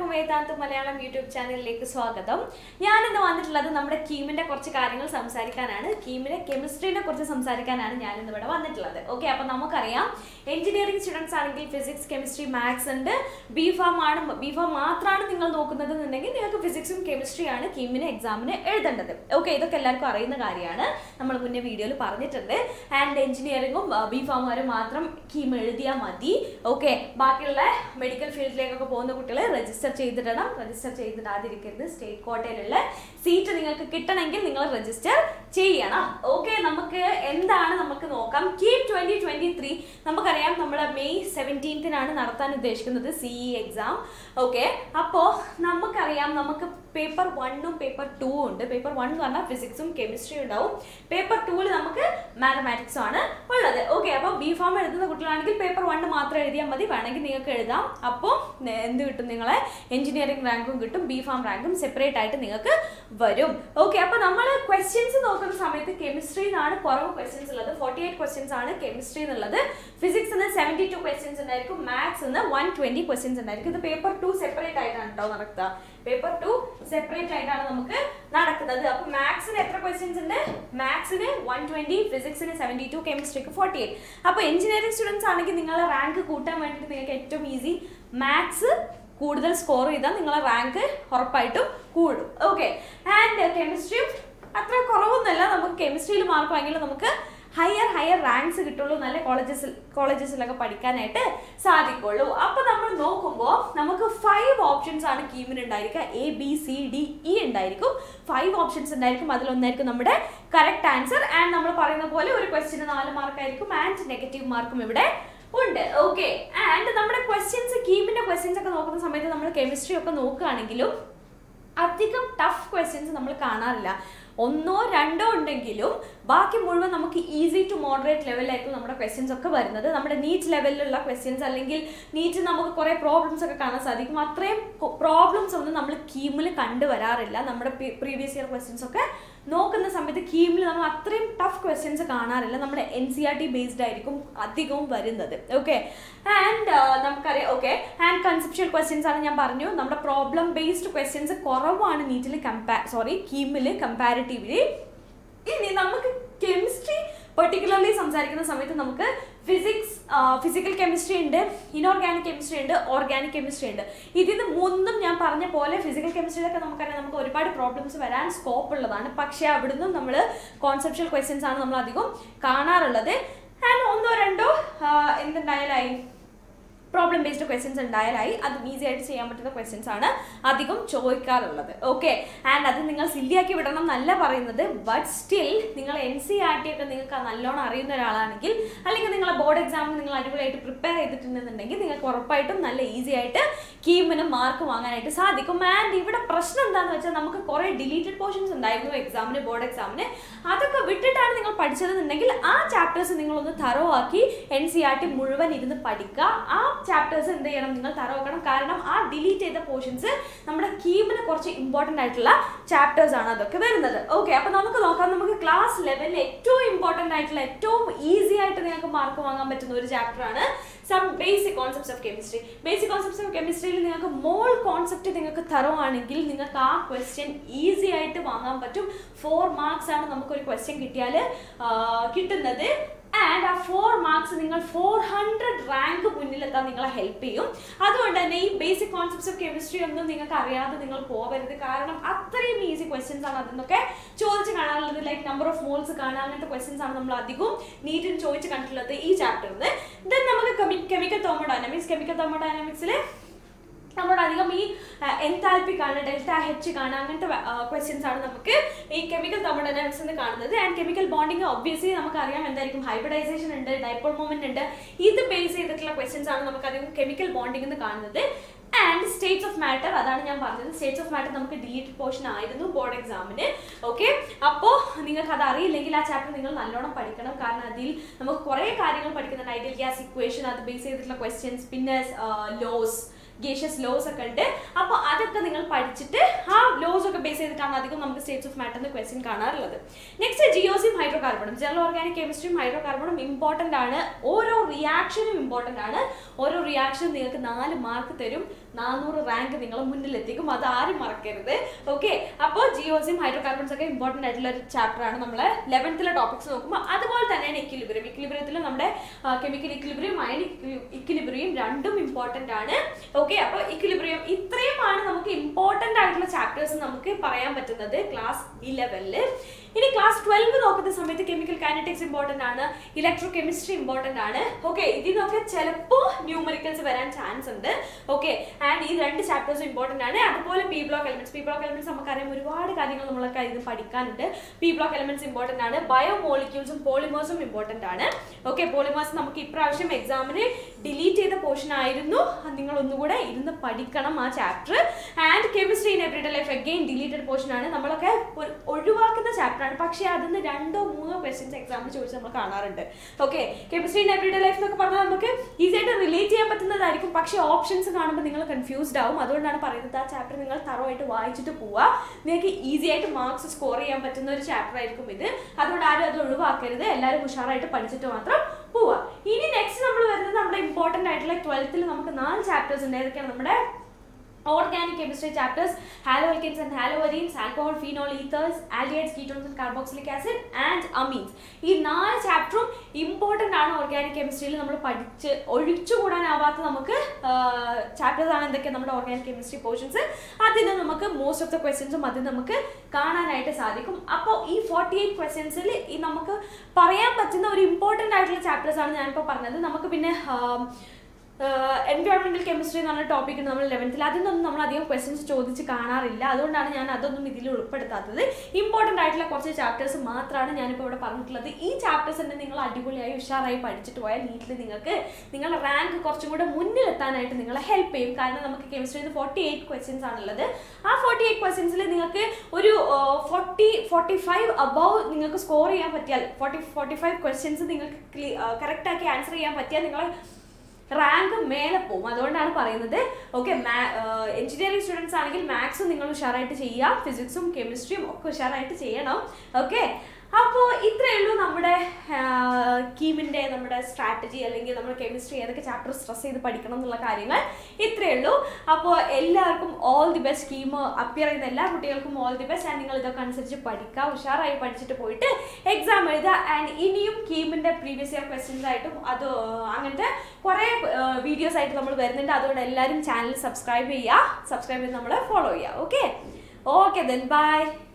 എല്ലാവർക്കും വേദാന്ത് മലയാളം യൂട്യൂബ് ചാനലിലേക്ക് സ്വാഗതം ഞാൻ ഇന്ന് വന്നിട്ടുള്ളത് നമ്മുടെ കീമിന്റെ കുറച്ച് കാര്യങ്ങൾ സംസാരിക്കാനാണ് കീമിന്റെ കെമിസ്ട്രീനെ കുറിച്ച് സംസാരിക്കാനാണ് ഞാൻ ഇന്ന് ഇവിടെ വന്നിട്ടുള്ളത് ഓക്കെ അപ്പൊ നമുക്കറിയാം എഞ്ചിനീയറിംഗ് സ്റ്റുഡൻസ് ആണെങ്കിൽ ഫിസിക്സ് കെമിസ്ട്രി മാത്സ് ഉണ്ട് ബി ഫാം ആണ് ബി ഫാം മാത്രമാണ് നിങ്ങൾ നോക്കുന്നത് എന്നുണ്ടെങ്കിൽ നിങ്ങൾക്ക് ഫിസിക്സും കെമിസ്ട്രിയാണ് കീമിന് എക്സാമിന് എഴുതേണ്ടത് ഓക്കെ ഇതൊക്കെ എല്ലാവർക്കും അറിയുന്ന കാര്യമാണ് നമ്മൾ മുന്നേ വീഡിയോയിൽ പറഞ്ഞിട്ടുണ്ട് ആൻഡ് എഞ്ചിനീയറിംഗും ബി ഫാമുകാരും മാത്രം കീം എഴുതിയാൽ മതി ഓക്കെ ബാക്കിയുള്ള മെഡിക്കൽ ഫീൽഡിലേക്കൊക്കെ പോകുന്ന കുട്ടികൾ രജിസ്റ്റർ ചെയ്തിടണം രജിസ്റ്റർ ചെയ്തിടാതിരിക്കരുത് സ്റ്റേറ്റ് കോട്ടയിലുള്ള സീറ്റ് നിങ്ങൾക്ക് കിട്ടണമെങ്കിൽ നിങ്ങൾ രജിസ്റ്റർ ചെയ്യണം ഓക്കെ നമുക്ക് എന്താണ് നമുക്ക് നോക്കാം കീം ട്വന്റി ട്വന്റി ത്രീ നമുക്കറിയാം നമ്മൾ മെയ് സെവൻറ്റീൻത്തിനാണ് നടത്താൻ ഉദ്ദേശിക്കുന്നത് സി ഇ എക്സാം ഓക്കെ അപ്പോൾ നമുക്കറിയാം നമുക്ക് പേപ്പർ വണ്ണും പേപ്പർ ടൂ ഉണ്ട് പേപ്പർ വൺ എന്ന് പറഞ്ഞാൽ ഫിസിക്സും കെമിസ്ട്രിയും ഉണ്ടാവും പേപ്പർ ടൂവിൽ നമുക്ക് മാത്തമാറ്റിക്സും ആണ് ഉള്ളത് ഓക്കെ അപ്പോൾ ബി ഫാം എഴുതുന്ന കുട്ടികളാണെങ്കിൽ പേപ്പർ വണ്ണ് മാത്രം എഴുതിയാൽ മതി വേണമെങ്കിൽ നിങ്ങൾക്ക് എഴുതാം അപ്പോൾ എന്ത് കിട്ടും നിങ്ങളെ എഞ്ചിനീയറിംഗ് റാങ്കും കിട്ടും ബി ഫാം റാങ്കും സെപ്പറേറ്റ് ആയിട്ട് നിങ്ങൾക്ക് വരും ഓക്കെ അപ്പോൾ നമ്മൾ ക്വസ്റ്റ്യൻസ് നോക്കുന്ന സമയത്ത് കെമിസ്ട്രിയിലാണ് കുറവ് ക്വസ്റ്റ്യൻസ് ഉള്ളത് ഫോർട്ടി എയ്റ്റ് ക്വസ്റ്റ്യൻസ് ആണ് കെമിസ്ട്രി എന്നുള്ളത് ഫിസിക്സിന് സെവൻറ്റി ടു ക്വസ്റ്റ്യൻസ് ഉണ്ടായിരിക്കും മാത്സിന് വൺ ട്വൻറ്റി ക്വസ്റ്റ്യൻസ് ഉണ്ടായിരിക്കും ഇത് പേപ്പർ ടു സെപ്പറേറ്റ് ആയിട്ടാണ് കേട്ടോ നടക്കുക പേപ്പർ ടു സെപ്പറേറ്റ് ആയിട്ടാണ് നമുക്ക് നടക്കുന്നത് അപ്പൊ മാത്സിന് എത്ര ക്വസ്റ്റ്യൻസ് ഉണ്ട് മാത്സിന് വൺ ട്വന്റി ഫിസിക്സിന് സെവൻറ്റി ടു കെമിസ്ട്രിക്ക് ഫോർട്ടി എയ്റ്റ് അപ്പൊ എഞ്ചിനീയറിംഗ് സ്റ്റുഡൻസ് ആണെങ്കിൽ നിങ്ങളെ റാങ്ക് കൂട്ടാൻ വേണ്ടിയിട്ട് നിങ്ങൾക്ക് ഏറ്റവും ഈസി മാത്സ് കൂടുതൽ സ്കോർ ചെയ്താൽ നിങ്ങളെ റാങ്ക് ഉറപ്പായിട്ടും കൂടും ഓക്കെ ആൻഡ് കെമിസ്ട്രിയും അത്ര കുറവൊന്നുമല്ല നമുക്ക് കെമിസ്ട്രിയിൽ മാർക്ക് വാങ്ങിയാൽ നമുക്ക് ഹയർ ഹയർ റാങ്ക്സ് കിട്ടുള്ളൂ നല്ല കോളേജസിൽ കോളേജസിലൊക്കെ പഠിക്കാനായിട്ട് സാധിക്കുള്ളൂ അപ്പൊ നമ്മൾ നോക്കുമ്പോൾ നമുക്ക് ഫൈവ് ഓപ്ഷൻസ് ആണ് കീമിന് ഉണ്ടായിരിക്കുക A B C D E ഉണ്ടായിരിക്കും ഫൈവ് ഓപ്ഷൻസ് ഉണ്ടായിരിക്കും അതിലൊന്നായിരിക്കും നമ്മുടെ കറക്റ്റ് ആൻസർ ആൻഡ് നമ്മൾ പറയുന്ന പോലെ ഒരു ക്വസ്റ്റിന് നാല് മാർക്കായിരിക്കും ആൻഡ് നെഗറ്റീവ് മാർക്കും ഇവിടെ ഉണ്ട് ഓക്കെ ആൻഡ് നമ്മുടെ ക്വസ്റ്റ്യൻസ് കീമിന്റെ ക്വസ്റ്റ്യൻസ് ഒക്കെ നോക്കുന്ന സമയത്ത് നമ്മൾ കെമിസ്ട്രി ഒക്കെ നോക്കുകയാണെങ്കിലും അധികം ടഫ് ക്വസ്റ്റ്യൻസ് നമ്മൾ കാണാറില്ല ഒന്നോ രണ്ടോ ഉണ്ടെങ്കിലും ബാക്കി മുഴുവൻ നമുക്ക് ഈസി ടു മോഡറേറ്റ് ലെവലിലായിരിക്കും നമ്മുടെ ക്വസ്റ്റ്യൻസ് ഒക്കെ വരുന്നത് നമ്മുടെ നീറ്റ് ലെവലിലുള്ള ക്വസ്റ്റ്യൻസ് അല്ലെങ്കിൽ നീറ്റ് നമുക്ക് കുറേ പ്രോബ്ലംസ് ഒക്കെ കാണാൻ സാധിക്കും അത്രയും പ്രോബ്ലംസ് ഒന്നും നമ്മൾ കീമിൽ കണ്ടുവരാറില്ല നമ്മുടെ പ്രീവിയസ് ഇയർ ക്വസ്റ്റ്യൻസ് ഒക്കെ നോക്കുന്ന സമയത്ത് കീമിൽ നമ്മൾ അത്രയും ടഫ് ക്വസ്റ്റ്യൻസ് കാണാറില്ല നമ്മുടെ N C R T based ആയിരിക്കും അധികവും വരുന്നത് ഓക്കെ ആൻഡ് നമുക്കറിയാം ഓക്കെ ആൻഡ് കൺസെപ്ഷ്യൽ ക്വസ്റ്റ്യൻസ് ആണ് ഞാൻ പറഞ്ഞു നമ്മുടെ പ്രോബ്ലം ബേസ്ഡ് ക്വസ്റ്റ്യൻസ് കുറവാണ് നീറ്റിൽ കമ്പാ സോറി കീമിൽ കമ്പാരിറ്റീവ്ലി ഇനി നമുക്ക് കെമിസ്ട്രി പെർട്ടിക്കുലർലി സംസാരിക്കുന്ന സമയത്ത് നമുക്ക് ഫിസിക്സ് ഫിസിക്കൽ കെമിസ്ട്രി ഉണ്ട് ഇനോർഗാനിക് കെമിസ്ട്രി ഉണ്ട് ഓർഗാനിക് കെമിസ്ട്രി ഉണ്ട് ഇതിന് മൂന്നും ഞാൻ പറഞ്ഞ പോലെ ഫിസിക്കൽ കെമിസ്ട്രിയിലൊക്കെ നമുക്കറിയാം നമുക്ക് ഒരുപാട് പ്രോബ്ലംസ് വരാൻ സ്കോപ്പ് ഉള്ളതാണ് പക്ഷേ അവിടുന്ന് നമ്മൾ കോൺസെപ്ഷ്യൽ ക്വസ്റ്റ്യൻസ് ആണ് നമ്മൾ അധികം കാണാറുള്ളത് ആൻഡ് ഒന്നോ രണ്ടോ എന്തുണ്ടായാലായി പ്രോബ്ലം ബേസ്ഡ് ക്വസ്റ്റ്യൻസ് ഉണ്ടായാലായി അതും ഈസി ആയിട്ട് ചെയ്യാൻ പറ്റുന്ന ക്വസ്റ്റ്യൻസ് ആണ് അധികം ചോദിക്കാറുള്ളത് ഓക്കെ ആൻഡ് അത് നിങ്ങൾ സില്ലിയാക്കി വിടണം എന്നല്ല പറയുന്നത് ബട്ട് സ്റ്റിൽ നിങ്ങൾ എൻ സി ആർ ടി ഒക്കെ നിങ്ങൾക്ക് നല്ലോണം അറിയുന്ന ഒരാളാണെങ്കിൽ അല്ലെങ്കിൽ നിങ്ങളെ ബോർഡ് എക്സാമിന് നിങ്ങൾ അടിപൊളിയായിട്ട് പ്രിപ്പയർ ചെയ്തിട്ടുണ്ടെന്നുണ്ടെങ്കിൽ നിങ്ങൾക്ക് ഉറപ്പായിട്ടും നല്ല ഈസി ആയിട്ട് കീമിന് മാർക്ക് വാങ്ങാനായിട്ട് സാധിക്കും ആൻഡ് ഇവിടെ പ്രശ്നം എന്താണെന്ന് വെച്ചാൽ നമുക്ക് കുറേ ഡിലീറ്റഡ് പോർഷൻസ് ഉണ്ടായിരുന്നു എക്സാമിന് ബോർഡ് എക്സാമിന് അതൊക്കെ വിട്ടിട്ടാണ് നിങ്ങൾ പഠിച്ചതെന്നുണ്ടെങ്കിൽ ആ ചാപ്റ്റേഴ്സ് നിങ്ങളൊന്ന് തറോ ആക്കി എൻ സി ആർ ടി മുഴുവൻ ഇരുന്ന് പഠിക്കുക ആ ചാപ്റ്റേഴ്സ് എന്ത് ചെയ്യണം നിങ്ങൾ തറവാക്കണം കാരണം ആ ഡിലീറ്റ് ചെയ്ത പോർഷൻസ് നമ്മുടെ കീമിന് കുറച്ച് ഇമ്പോർട്ടൻ്റ് ആയിട്ടുള്ള ചാപ്റ്റേഴ്സ് ആണ് അതൊക്കെ വരുന്നത് ഓക്കെ അപ്പൊ നമുക്ക് നോക്കാം നമുക്ക് ക്ലാസ് ലെവലിൽ ഏറ്റവും ഇമ്പോർട്ടൻ്റ് ആയിട്ടുള്ള ഏറ്റവും ഈസി ആയിട്ട് നിങ്ങൾക്ക് മാർക്ക് വാങ്ങാൻ പറ്റുന്ന ഒരു ചാപ്റ്റർ ആണ് some basic concepts of chemistry basic concepts of കെമിസ്ട്രിയിൽ നിങ്ങൾക്ക് മോൾ കോൺസെപ്റ്റ് നിങ്ങൾക്ക് തരുവാണെങ്കിൽ നിങ്ങൾക്ക് ആ ക്വസ്റ്റ്യൻ ഈസി ആയിട്ട് വാങ്ങാൻ പറ്റും ഫോർ മാർക്സ് ആണ് നമുക്കൊരു ക്വസ്റ്റ്യൻ കിട്ടിയാൽ കിട്ടുന്നത് ആൻഡ് ആ ഫോർ മാർക്സ് നിങ്ങൾ ഫോർ ഹൺഡ്രഡ് റാങ്ക് മുന്നിലെത്താൻ നിങ്ങളെ ഹെൽപ്പ് ചെയ്യും അതുകൊണ്ട് തന്നെ ഈ ബേസിക് കോൺസെപ്റ്റ്സ് ഓഫ് കെമിസ്ട്രി ഒന്നും നിങ്ങൾക്ക് അറിയാതെ നിങ്ങൾ പോകരുത് കാരണം അത്രയും ഈസി ക്വസ്റ്റ്യൻസ് ആണ് അതിന്നൊക്കെ ചോദിച്ച് കാണാനുള്ളത് ലൈക്ക് നമ്പർ ഓഫ് മോൾസ് കാണാൻ അങ്ങനത്തെ ക്വസ്റ്റ്യൻസ് ആണ് നമ്മൾ അധികവും നീറ്റിന് ചോദിച്ച് കണ്ടിട്ടുള്ളത് ഈ ചാപ്റ്ററിൽ ദെൻ നമുക്ക് കെമിക്കൽ തോമോഡൈനാമിക്സ് കെമിക്കൽ തോമോഡൈനാമിക്സിൽ നമ്മളോട് അധികം ഈ എൻതാൽപ്പി കാണുക ഡെൽറ്റ എച്ച് കാണുക അങ്ങനത്തെ ക്വസ്റ്റ്യൻസ് ആണ് നമുക്ക് ഈ കെമിക്കൽ തെർമോഡൈനാമിക്സ് എന്ന് കാണുന്നത് ആൻഡ് കെമിക്കൽ ബോണ്ടിങ് ഒബ്വിയസ്ലി നമുക്ക് അറിയാം എന്തായിരിക്കും ഹൈബ്രിഡൈസേഷൻ ഉണ്ട് ഡൈപ്പോൾ മൂവ്മെന്റ് ഉണ്ട് ഇത് ബേസ് ചെയ്തിട്ടുള്ള ക്വസ്റ്റ്യൻസ് ആണ് നമുക്ക് അധികം കെമിക്കൽ ബോണ്ടിങ് എന്ന് കാണുന്നത് ആൻഡ് സ്റ്റേറ്റ്സ് ഓഫ് മാറ്റർ അതാണ് ഞാൻ പറഞ്ഞത് സ്റ്റേറ്റ്സ് ഓഫ് മാറ്റർ നമുക്ക് ഡിലീറ്റഡ് പോർഷൻ ആയിരുന്നു ബോർഡ് എക്സാമിന് ഓക്കെ അപ്പോൾ നിങ്ങൾക്ക് അത് അറിയില്ലെങ്കിൽ ആ ചാപ്റ്റർ നിങ്ങൾ നല്ലോണം പഠിക്കണം കാരണം അതിൽ നമുക്ക് കുറേ കാര്യങ്ങൾ പഠിക്കുന്നുണ്ട് ഐഡിയൽ ഗ്യാസ് ഇക്വേഷൻ അത് ബേസ് ചെയ്തിട്ടുള്ള ക്വസ്റ്റ്യൻസ് പിന്നെ ലോസ് ഗേഷ്യസ് ലോസ് ഒക്കെ ഉണ്ട് അപ്പോൾ അതൊക്കെ നിങ്ങൾ പഠിച്ചിട്ട് ആ ലോസ് ഒക്കെ ബേസ് ചെയ്തിട്ടാണ് അധികം നമുക്ക് സ്റ്റേറ്റ്സ് ഓഫ് മാറ്ററിന്റെ ക്വസ്റ്റ്യൻ കാണാറുള്ളത് നെക്സ്റ്റ് ജിയോസിയും ഹൈഡ്രോ കാർബണും ജനറൽ ഓർഗാനിക് കെമിസ്ട്രിയും ഹൈഡ്രോ കാർബണും ഇമ്പോർട്ടൻ്റ് ആണ് ഓരോ റിയാക്ഷനും ഇമ്പോർട്ടൻ്റ് ആണ് ഓരോ റിയാക്ഷനും നിങ്ങൾക്ക് നാല് മാർക്ക് തരും നാനൂറ് റാങ്ക് നിങ്ങൾ മുന്നിലെത്തിക്കും അത് ആരും മറക്കരുത് ഓക്കെ അപ്പോൾ ജിയോസിയും ഹൈഡ്രോ കാർബൺസ് ഒക്കെ ഇമ്പോർട്ടൻ്റ് ആയിട്ടുള്ള ഒരു ചാപ്റ്റർ ആണ് നമ്മൾ ലെവൻത്തിലെ ടോപ്പിക്സ് നോക്കുമ്പോൾ അതുപോലെ തന്നെയാണ് ഇക്വിലിബ്രിയം ഇക്വിലിബ്രിയത്തിൽ നമ്മുടെ കെമിക്കൽ ഇക്വിലിബ്രിയം അയൺ ഇക്വിലിബ്രിയം രണ്ടും ഇമ്പോർട്ടൻ്റ് ആണ് ഓക്കെ അപ്പോൾ ഇക്വിലിബ്രിയം ഇത്രയുമാണ് നമുക്ക് ഇമ്പോർട്ടൻ്റ് ആയിട്ടുള്ള ചാപ്റ്റേഴ്സ് നമുക്ക് പറയാൻ പറ്റുന്നത് ക്ലാസ് ഇലവനിൽ ഇനി ക്ലാസ് ട്വൽവ് നോക്കുന്ന സമയത്ത് കെമിക്കൽ കൈനറ്റിക്സ് ഇമ്പോർട്ടൻ്റ് ആണ് ഇലക്ട്രോ കെമിസ്ട്രി ഇമ്പോർട്ടൻ്റ് ആണ് ഓക്കെ ഇതിനൊക്കെ ചിലപ്പോൾ ന്യൂമറിക്കൽസ് വരാൻ ചാൻസ് ഉണ്ട് ഓക്കെ ആൻഡ് ഈ രണ്ട് ചാപ്റ്റേഴ്സ് ഇമ്പോർട്ടൻ്റ് ആണ് അതുപോലെ P block elements P block elements നമുക്കറിയാം ഒരുപാട് കാര്യങ്ങൾ നമ്മളൊക്കെ ഇത് പഠിക്കാനുണ്ട് പി ബ്ലോക്ക് എലമെന്റ്സ് ഇമ്പോർട്ടൻ്റ് ആണ് ബയോ മോളിക്യൂൾസും പോളിമേഴ്സും ഇമ്പോർട്ടൻ്റ് ആണ് ഓക്കെ പോളിമേഴ്സ് നമുക്ക് ഇപ്രാവശ്യം എക്സാമിന് ഡിലീറ്റ് ചെയ്ത പോർഷൻ ആയിരുന്നു അത് നിങ്ങൾ ഒന്നുകൂടെ ഇരുന്ന് പഠിക്കണം ആ chapter and chemistry in everyday life again deleted portion ആണ് നമ്മളൊക്കെ ഒരു ഒഴിവാക്കുന്ന ചാപ്റ്റർ ആണ് പക്ഷേ അതിന് രണ്ടോ മൂന്നോ ക്വസ്റ്റ്യൻസ് എക്സാമിന് ചോദിച്ച് നമ്മൾ കാണാറുണ്ട് okay chemistry in everyday life എന്നൊക്കെ പറഞ്ഞാൽ നമുക്ക് ഈസി ആയിട്ട് റിലേറ്റ് ചെയ്യാൻ പറ്റുന്നതായിരിക്കും പക്ഷേ ഓപ്ഷൻസ് കാണുമ്പോൾ നിങ്ങൾ കൺഫ്യൂസ്ഡ് ആവും അതുകൊണ്ടാണ് പറയുന്നത് ആ ചാപ്റ്റർ നിങ്ങൾ തറവായിട്ട് വായിച്ചിട്ട് പോവുക നിങ്ങൾക്ക് ഈസി ആയിട്ട് മാർക്സ് സ്കോർ ചെയ്യാൻ പറ്റുന്ന ഒരു ചാപ്റ്റർ ആയിരിക്കും ഇത് അതുകൊണ്ട് ആരും അത് ഒഴിവാക്കരുത് എല്ലാവരും ഉഷാറായിട്ട് പഠിച്ചിട്ട് മാത്രം പോവുക ഇനി നെക്സ്റ്റ് നമ്മൾ വരുന്നത് നമ്മുടെ ഇമ്പോർട്ടൻ്റ് ആയിട്ടുള്ള ട്വൽത്തിൽ നമുക്ക് നാല് ചാപ്റ്റേഴ്സ് ഉണ്ട് ഏതൊക്കെയാണ് നമ്മുടെ organic chemistry chapters haloalkanes and haloarenes alcohol phenol ethers aldehydes ketones and carboxylic acid and amines ഈ നാല് ചാപ്റ്ററും ഇമ്പോർട്ടൻ്റ് ആണ് ഓർഗാനിക് കെമിസ്ട്രിയിൽ നമ്മൾ പഠിച്ച് ഒഴിച്ചുകൂടാനാവാത്ത നമുക്ക് ചാപ്റ്റേഴ്സ് ആണ് എന്തൊക്കെ നമ്മുടെ ഓർഗാനിക് കെമിസ്ട്രി പോർഷൻസ് അതിന് നമുക്ക് മോസ്റ്റ് ഓഫ് ദ ക്വസ്റ്റ്യൻസും അത് നമുക്ക് കാണാനായിട്ട് സാധിക്കും അപ്പോൾ ഈ ഫോർട്ടി എയ്റ്റ് ക്വസ്റ്റ്യൻസിൽ ഈ നമുക്ക് പറയാൻ പറ്റുന്ന ഒരു ഇമ്പോർട്ടൻ്റ് ആയിട്ടുള്ള ചാപ്റ്റേഴ്സ് ആണ് ഞാനിപ്പോൾ പറഞ്ഞത് നമുക്ക് പിന്നെ ആം, എൻവയോൺമെന്റൽ കെമിസ്ട്രി എന്ന് പറഞ്ഞ ടോപ്പിക് നമ്മൾ ലെവൻത്തിൽ അതിനൊന്നും നമ്മൾ അധികം ക്വസ്റ്റ്യൻസ് ചോദിച്ച് കാണാറില്ല അതുകൊണ്ടാണ് ഞാൻ അതൊന്നും ഇതിൽ ഉൾപ്പെടുത്താത്തത് ഇമ്പോർട്ടൻ്റ് ആയിട്ടുള്ള കുറച്ച് ചാപ്റ്റേഴ്സ് മാത്രമാണ് ഞാനിപ്പോൾ ഇവിടെ പറഞ്ഞിട്ടുള്ളത് ഈ ചാപ്റ്റേഴ്സ് തന്നെ നിങ്ങൾ അടിപൊളിയായി ഉഷാറായി പഠിച്ചിട്ട് പോയാൽ നീറ്റിൽ നിങ്ങൾക്ക് നിങ്ങളുടെ റാങ്ക് കുറച്ചും കൂടെ മുന്നിലെത്താനായിട്ട് നിങ്ങളെ ഹെൽപ്പ് ചെയ്യും കാരണം നമുക്ക് കെമിസ്ട്രിയിൽ ഫോർട്ടി എയ്റ്റ് ക്വസ്റ്റ്യൻസ് ആണുള്ളത് ആ ഫോർട്ടി എയ്റ്റ് ക്വസ്റ്റ്യൻസിൽ നിങ്ങൾക്ക് ഒരു ഫോർട്ടി ഫോർട്ടി ഫൈവ് അബവ് നിങ്ങൾക്ക് സ്കോർ ചെയ്യാൻ പറ്റിയാൽ ഫോർട്ടി ഫോർട്ടി ഫൈവ് ക്വസ്റ്റ്യൻസ് നിങ്ങൾക്ക് കറക്റ്റാക്കി ആൻസർ ചെയ്യാൻ പറ്റിയാൽ നിങ്ങളെ റാങ്ക് മേലെ പോകും അതുകൊണ്ടാണ് പറയുന്നത് ഓക്കെ എഞ്ചിനീയറിംഗ് സ്റ്റുഡൻസ് ആണെങ്കിൽ മാത്സും നിങ്ങൾ ഉഷാറായിട്ട് ചെയ്യാം ഫിസിക്സും കെമിസ്ട്രിയും ഒക്കെ ഉഷാറായിട്ട് ചെയ്യണം ഓക്കെ അപ്പോൾ ഇത്രയേ ഉള്ളൂ നമ്മുടെ കീമിൻ്റെ നമ്മുടെ സ്ട്രാറ്റജി അല്ലെങ്കിൽ നമ്മുടെ കെമിസ്ട്രി ഏതൊക്കെ ചാപ്റ്റർ സ്ട്രെസ് ചെയ്ത് പഠിക്കണം എന്നുള്ള കാര്യങ്ങൾ ഇത്രയേ ഉള്ളൂ അപ്പോൾ എല്ലാവർക്കും all the best KEAM appear ചെയ്യുന്ന എല്ലാ കുട്ടികൾക്കും ഓൾ ദി ബെസ്റ്റ് ആൻഡ് നിങ്ങൾ ഇതൊക്കെ അനുസരിച്ച് പഠിക്കുക ഉഷാറായി പഠിച്ചിട്ട് പോയിട്ട് എക്സാം എഴുതുക ആൻഡ് ഇനിയും കീമിൻ്റെ പ്രീവിയസ് ഇയർ ക്വസ്റ്റ്യൻസ് ആയിട്ടും അത് അങ്ങനത്തെ കുറേ വീഡിയോസ് ആയിട്ട് നമ്മൾ വരുന്നുണ്ട് അതുകൊണ്ട് എല്ലാവരും ചാനൽ സബ്സ്ക്രൈബ് ചെയ്യുക സബ്സ്ക്രൈബ് ചെയ്ത് നമ്മളെ ഫോളോ ചെയ്യുക ഓക്കെ ഓക്കെ ദെൻ ബൈ